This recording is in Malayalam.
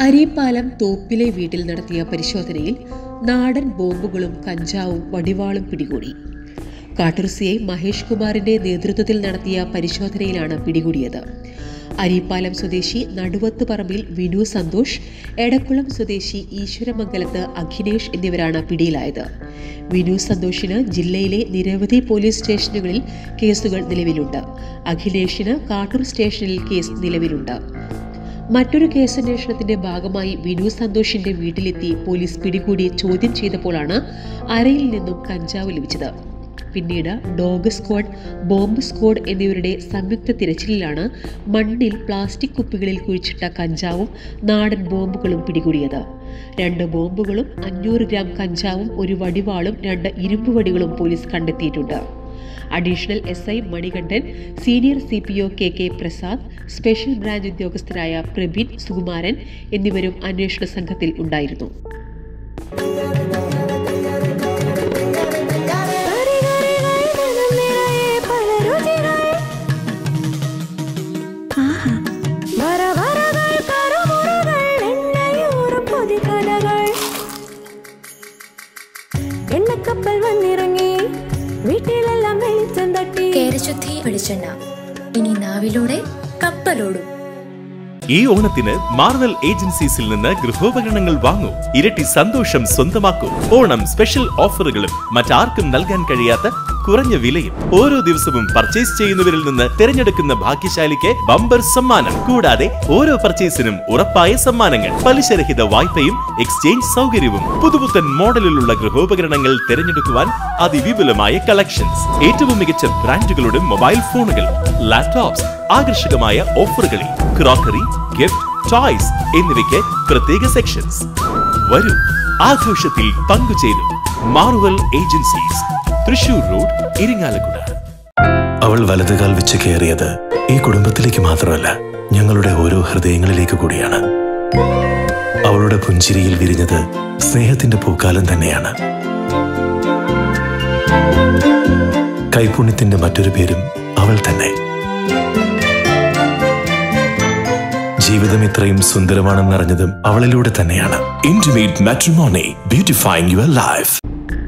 അരീപ്പാലം തോപ്പിലെ വീട്ടിൽ നടത്തിയ പരിശോധനയിൽ നാടൻ ബോംബുകളും കഞ്ചാവും വടിവാളും പിടികൂടി കാട്ടൂർ സി ഐ മഹേഷ് കുമാറിന്റെ നേതൃത്വത്തിൽ നടത്തിയ പരിശോധനയിലാണ് പിടികൂടിയത് അരീപ്പാലം സ്വദേശി നടുവത്ത് പറമ്പിൽ വിനു സന്തോഷ് എടക്കുളം സ്വദേശി ഈശ്വരമംഗലത്ത് അഖിലേഷ് എന്നിവരാണ് പിടിയിലായത് വിനു സന്തോഷിന് ജില്ലയിലെ നിരവധി പോലീസ് സ്റ്റേഷനുകളിൽ കേസുകൾ നിലവിലുണ്ട് അഖിലേഷിന് കാട്ടൂർ സ്റ്റേഷനിൽ കേസ് നിലവിലുണ്ട് മറ്റൊരു കേസന്വേഷണത്തിന്റെ ഭാഗമായി വിനു സന്തോഷിന്റെ വീട്ടിലെത്തി പോലീസ് പിടികൂടി ചോദ്യം ചെയ്തപ്പോഴാണ് അരയിൽ നിന്നും കഞ്ചാവ് ലഭിച്ചത് പിന്നീട് ഡോഗ് സ്ക്വാഡ് ബോംബ് സ്ക്വാഡ് എന്നിവരുടെ സംയുക്ത തിരച്ചിലിലാണ് മണ്ണിൽ പ്ലാസ്റ്റിക് കുപ്പികളിൽ കുഴിച്ചിട്ട കഞ്ചാവും നാടൻ ബോംബുകളും പിടികൂടിയത് രണ്ട് ബോംബുകളും അഞ്ഞൂറ് ഗ്രാം കഞ്ചാവും ഒരു വടിവാളും രണ്ട് ഇരുമ്പ് വടികളും പോലീസ് കണ്ടെത്തിയിട്ടുണ്ട് additional S I Manikandan senior C P O K K Prasad special branch ഉദ്യോഗസ്ഥരായ പ്രബിൻ സുകുമാരൻ എന്നിവരും അന്വേഷണ സംഘത്തിൽ ഉണ്ടായിരുന്നു എണ്ണക്കപ്പൽ വന്നിറങ്ങി വീട്ടിലെല്ലാം വെളിച്ചം തട്ടി കേരശുദ്ധി വെളിച്ചെണ്ണ ഇനി നാവിലൂടെ കപ്പലോടും ഈ ഓണത്തിന് മാർവൽ ഏജൻസീസിൽ നിന്ന് ഗൃഹോപകരണങ്ങൾ വാങ്ങൂ ഇരട്ടി സന്തോഷം സ്വന്തമാക്കൂ ഓണം സ്പെഷ്യൽ ഓഫറുകളും മറ്റാർക്കും നൽകാൻ കഴിയാത്ത കുറഞ്ഞ വിലയും ഓരോ ദിവസവും പർച്ചേസ് ചെയ്യുന്നവരിൽ നിന്ന് തിരഞ്ഞെടുക്കുന്ന ഭാഗ്യശാലിക്ക് ബമ്പർ സമ്മാനം കൂടാതെ ഓരോ പർച്ചേസിനും ഉറപ്പായ സമ്മാനങ്ങൾ പലിശരഹിത വായ്പയും എക്സ്ചേഞ്ച് സൗകര്യവും പുതുപുത്തൻ മോഡലിലുള്ള ഗൃഹോപകരണങ്ങൾ തിരഞ്ഞെടുക്കുവാൻ അതിവിപുലമായ കളക്ഷൻസ് ഏറ്റവും മികച്ച ബ്രാൻഡുകളുടെ മൊബൈൽ ഫോണുകൾ ലാപ്ടോപ്സ് ആകർഷകമായ ഓഫറുകളിൽ ക്രോക്കറി ഗിഫ്റ്റ് ടോയ്സ് എന്നിവയ്ക്ക് പ്രത്യേക സെക്ഷൻസ് വരൂ ആഘോഷത്തിൽ പങ്കുചേരും Marvel agencies Thrissur road Irinjalakuda അവൾ വലതുകാൽ വെച്ച് കയറിയത് ഈ കുടുംബത്തിലേക്ക് മാത്രമല്ല ഞങ്ങളുടെ ഓരോ ഹൃദയങ്ങളിലേക്ക് കൂടിയാണ് അവളുടെ പുഞ്ചിരിയിൽ വിരിഞ്ഞത് സ്നേഹത്തിന്റെ പൂക്കാലം തന്നെയാണ് കൈപുണ്യത്തിന്റെ മറ്റൊരു പേരും അവൾ തന്നെ ജീവിതം ഇത്രയും സുന്ദരമാണെന്നറിഞ്ഞതും അവളിലൂടെ തന്നെയാണ് intimate matrimony beautifying your life